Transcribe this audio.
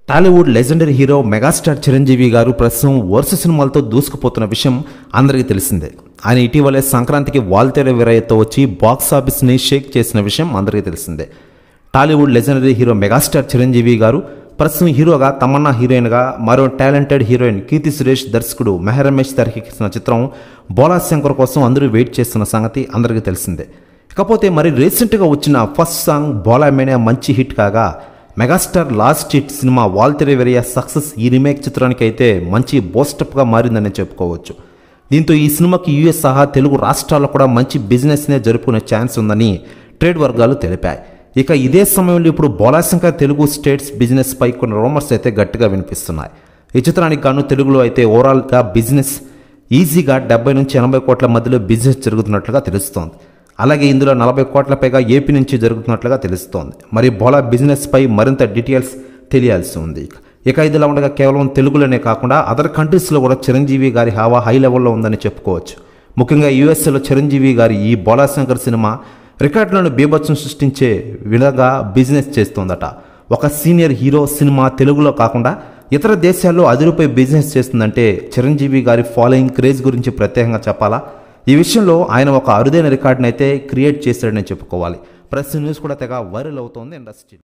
Tollywood legendary hero megastar Chiranjeevi garu ప్రస్తుతం వరుస సినిమాలతో దూసుకుపోతున్న విషయం అందరికీ తెలిసిందే ఆయన ఇటీవలే సంక్రాంతికి వాల్తేర వీరయ్యతో వచ్చి బాక్స్ ఆఫీస్ని షేక్ చేసిన విషయం అందరికీ తెలిసిందే Tollywood legendary hero megastar Chiranjeevi garu ప్రస్తుతం హీరోగా తమన్నా హీరోయిన్గా మరో టాలెంటెడ్ హీరోయిన్ కీర్తి సురేష్ దర్శకుడు మెహర్ రమేష్ తెరకెక్కించిన చిత్రం బోలా శంకర్ కోసం అందరూ వెయిట్ చేస్తున్న సంగతి అందరికీ తెలిసిందే ఇకపోతే మరి రీసెంట్గా వచ్చిన ఫస్ట్ సాంగ్ బోలా మేనే మంచి హిట్ కాగా megastar last hit cinema Waltair Veerayya success ఈ రీమేక్ చిత్రానికి అయితే మంచి బోస్టప్గా మారిందని చెప్పుకోవచ్చు దీంతో ఈ సినిమాకి యూఎస్ సహా తెలుగు రాష్ట్రాల్లో కూడా మంచి బిజినెస్నే జరుపుకునే ఛాన్స్ ఉందని ట్రేడ్ వర్గాలు తెలిపాయి ఇక ఇదే సమయంలో ఇప్పుడు బోలాశంకర్ తెలుగు స్టేట్స్ బిజినెస్ పై కొన్ని రూమర్స్ అయితే గట్టిగా వినిపిస్తున్నాయి ఈ చిత్రానికి గాను తెలుగులో అయితే ఓవరాల్గా బిజినెస్ ఈజీగా డెబ్బై నుంచి ఎనభై కోట్ల మధ్యలో బిజినెస్ జరుగుతున్నట్లుగా తెలుస్తోంది అలాగే ఇందులో నలభై కోట్ల పైగా ఏపీ నుంచి జరుగుతున్నట్లుగా తెలుస్తోంది మరి బోలా బిజినెస్ పై మరింత డీటెయిల్స్ తెలియాల్సి ఉంది ఇక ఇదిలా ఉండగా కేవలం తెలుగులోనే కాకుండా అదర్ కంట్రీస్లో కూడా చిరంజీవి గారి హావా హై లెవెల్లో ఉందని చెప్పుకోవచ్చు ముఖ్యంగా యూఎస్ఏలో చిరంజీవి గారి ఈ బోలాశంకర్ సినిమా రికార్డులను బీభత్సం సృష్టించే విధంగా బిజినెస్ చేస్తోందట ఒక సీనియర్ హీరో సినిమా తెలుగులో కాకుండా ఇతర దేశాల్లో అదిరిపై బిజినెస్ చేస్తుందంటే చిరంజీవి గారి ఫాలోయింగ్ క్రేజ్ గురించి ప్రత్యేకంగా చెప్పాలా ఈ విషయంలో ఆయన ఒక అరుదైన రికార్డునైతే క్రియేట్ చేశాడని చెప్పుకోవాలి ప్రెస్ న్యూస్ కూడా తెగ వైరల్ అవుతోంది ఇండస్ట్రీ